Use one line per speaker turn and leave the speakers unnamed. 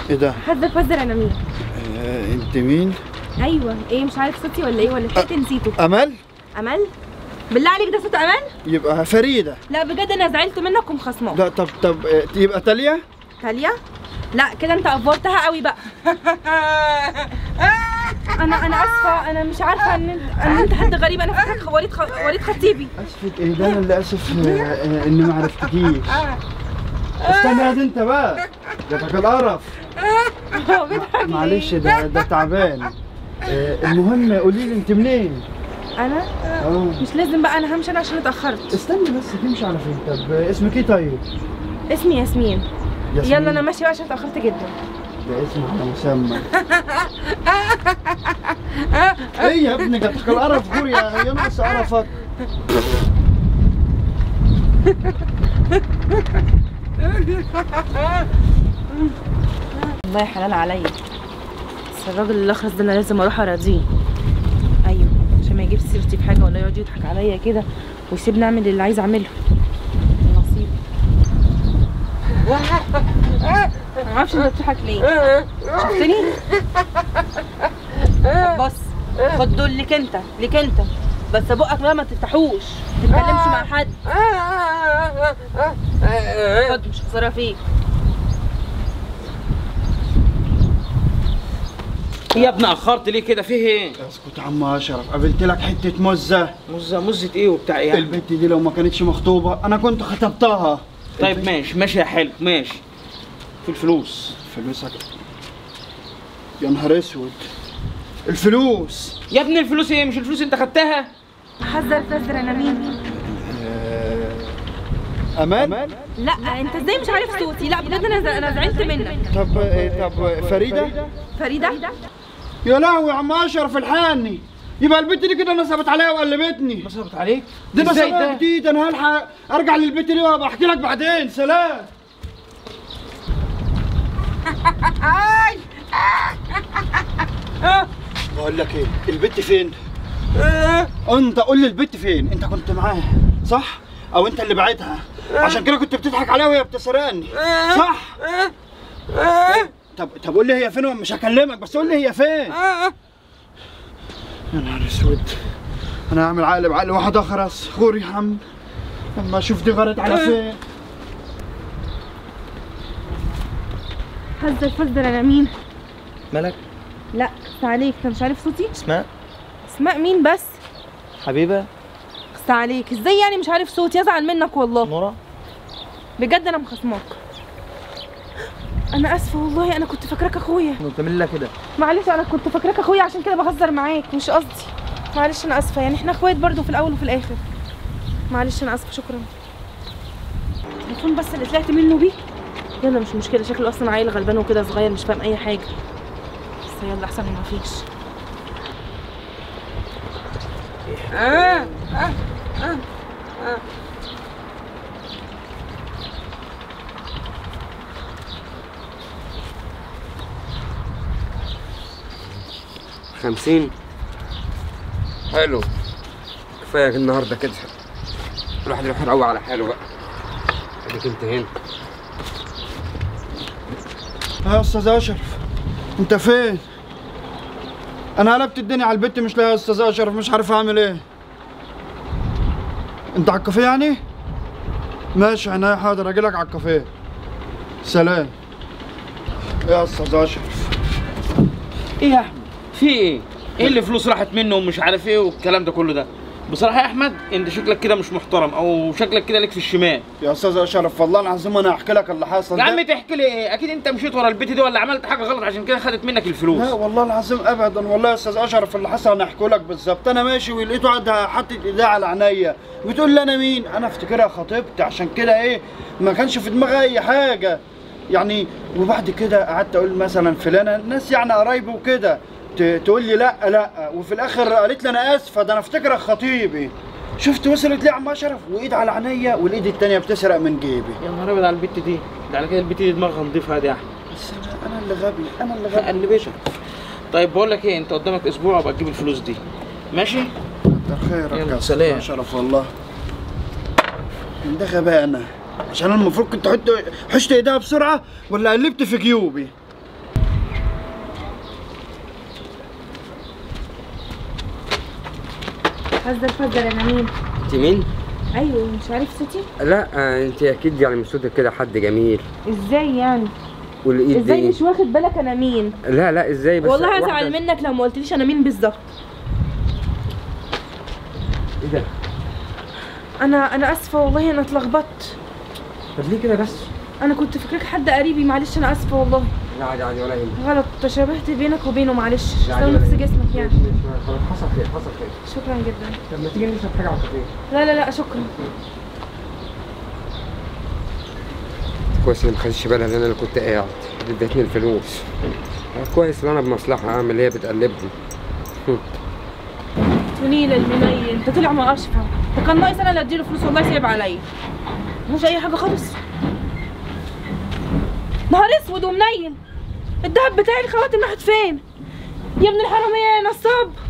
ايه ده؟
حذر فزر انا مين
آه انت مين؟
ايوه ايه مش عارف صوتي ولا ايه ولا لحقت نسيته
امل؟
امل بالله عليك ده صوت امل
يبقى فريده
لا بجد انا زعلت منك ومخصماك
لا طب طب آه، يبقى تاليا؟
تاليا لا كده انت افورتها قوي بقى انا انا اسفه انا مش عارفه ان انت ان انت حد غريب انا فاكرك وليد خ... وليد خطيبي
اسفك ايه ده انا اللي اسف آه، آه، اني ما عرفتكيش استنى يا دي انت بقى جاتك القرف
هو بيضحك
معلش ده ده تعبان آه، المهم قولي لي انت منين؟
انا
اه
مش لازم بقى انا همشي انا عشان اتاخرت
استني بس تمشي على فين طب آه، اسمك ايه طيب؟
اسمي ياسمين
ياسمين.
يلا انا ماشيه بقى عشان اتاخرت جدا
ده اسم على مسمى ايه يا ابني جاتك القرف غور يا ينقص قرفك
والله حلال عليا بس الراجل الاخرس ده انا لازم اروح اراضيه ايوه عشان ما يجيب سيرتي في حاجه ولا يقعد يضحك عليا كده ويسيبني اعمل اللي عايز اعمله نصيب انا ما اعرفش انت بتضحك ليه شفتني طب بص خد دول ليك انت ليك انت بس بقك بقى ما تفتحوش ما تتكلمش مع حد خد مش خساره فيك
يا ابني اخرت ليه كده فيه ايه؟
اسكت يا عم اشرف قابلت لك حته مزه
مزه مزه ايه وبتاع ايه؟
البنت دي لو ما كانتش مخطوبه انا كنت خطبتها
طيب ماشي ماشي يا حلو ماشي في الفلوس
فلوسك يا نهار اسود الفلوس
يا ابني الفلوس ايه مش الفلوس انت خدتها؟
حذر فزر انا مين
آه، امان
لا انت ازاي مش عارف صوتي لا بجد انا ز- انا زعلت منك
طب آه، طب فريده
فريده
يا لهوي يا عم اشرف الحقني يبقى البنت دي كده نصبت عليا وقلبتني
نصبت عليك؟
دي
ازاي
نصبت
ده؟
جديد انا هلحق ارجع للبنت دي وابقى احكي لك بعدين سلام بقول لك ايه البت فين انت قول لي البت فين انت كنت معاها صح او انت اللي بعتها عشان كده كنت بتضحك عليها وهي بتسرقني صح طب طب قول لي هي فين مش هكلمك بس قول لي هي فين يا نهار اسود انا هعمل عقل بعقل واحد اخرس خور يا عم اما اشوف دي غلط على فين
حذر فزر انا مين
مالك
لا بس عليك انت مش عارف صوتي
اسماء
اسماء مين بس
حبيبه
بس عليك ازاي يعني مش عارف صوتي ازعل منك والله
نورا
بجد انا مخصماك انا اسفه والله انا كنت فاكراك اخويا
انت من الله كده
معلش انا كنت فاكراك اخويا عشان كده بهزر معاك مش قصدي معلش انا اسفه يعني احنا اخوات برضو في الاول وفي الاخر معلش انا اسفه شكرا التليفون بس اللي طلعت منه بيه يلا مش مشكله شكله اصلا عيل غلبان وكده صغير مش فاهم اي حاجه بس يلا احسن من مفيش
خمسين حلو كفاية النهاردة كده الواحد يروح يروق على حاله بقى اديك انت هنا
يا استاذ اشرف انت فين انا قلبت الدنيا على البت مش لاقي يا استاذ اشرف مش عارف اعمل ايه انت على الكافيه يعني ماشي عينيا حاضر اجي لك على الكافيه سلام يا استاذ اشرف
ايه يا احمد؟ في ايه؟ ايه اللي فلوس راحت منه ومش عارف ايه والكلام ده كله ده؟ بصراحة يا احمد انت شكلك كده مش محترم او شكلك كده ليك في الشمال
يا استاذ اشرف والله العظيم انا هحكي لك اللي حصل
يا
ده.
عم تحكي لي ايه؟ اكيد انت مشيت ورا البت دي ولا عملت حاجة غلط عشان كده خدت منك الفلوس
لا والله العظيم ابدا والله يا استاذ اشرف اللي حصل انا احكي لك بالظبط انا ماشي ولقيته قاعده حاطط ايديه على عينيا بتقول لي انا مين انا افتكرها خطيبتي عشان كده ايه ما كانش في دماغي اي حاجه يعني وبعد كده قعدت اقول مثلا فلانه ناس يعني قرايبي وكده ت- تقول لي لا لا وفي الاخر قالت لي انا اسفه ده انا افتكرها خطيبي شفت وصلت ليه يا عم اشرف وايد على عينيا والايد التانيه بتسرق من جيبي
يا نهار ابيض على البت دي ده على كده البت دي دماغها نضيفها دي يا احمد
بس انا انا اللي غبي انا اللي غبي
قلبشك طيب بقول لك ايه انت قدامك اسبوع وابقى تجيب الفلوس دي ماشي
كتر خيرك
يلا،
يا
سلام.
سلام شرف والله ده غباء انا عشان انا المفروض كنت احط حشت ايديها بسرعه ولا قلبت في جيوبي
فزر فزر انا مين
انت مين؟
ايوه مش عارف صوتي
لا آه، انت اكيد يعني من صوتك كده حد جميل
ازاي يعني
والايد
ازاي
دي
مش واخد بالك انا مين
لا لا ازاي بس
والله
واحدة-
هزعل منك لو ما قلتليش انا مين بالظبط
ايه ده؟
انا انا اسفه والله انا اتلخبطت
طب ليه كده بس؟
انا كنت فاكراك حد قريبي معلش انا اسفه والله
لا عادي عادي ولا يهمك
غلط تشابهت بينك وبينه معلش
لا،
استوى
عادي
نفس
ولا يهمك.
جسمك يعني
ماشي، ماشي، خلاص حصل خير حصل خير
شكرا جدا
طب ما تيجي نشرب حاجه على الكافيه
لا لا لا شكرا
كويس اللي ما خدتش بالها ان انا اللي كنت قاعد اللي ادتني الفلوس آه، كويس ان انا بمصلحه اعمل اللي هي بتقلبني
ونيل المنيل انت طلع ما اشفى ده كان ناقص انا اللي اديله فلوس والله سايب عليا مش اي حاجه خالص نهار اسود ومنيل الدهب بتاعي الخواتم راحت فين يا ابن الحراميه يا نصاب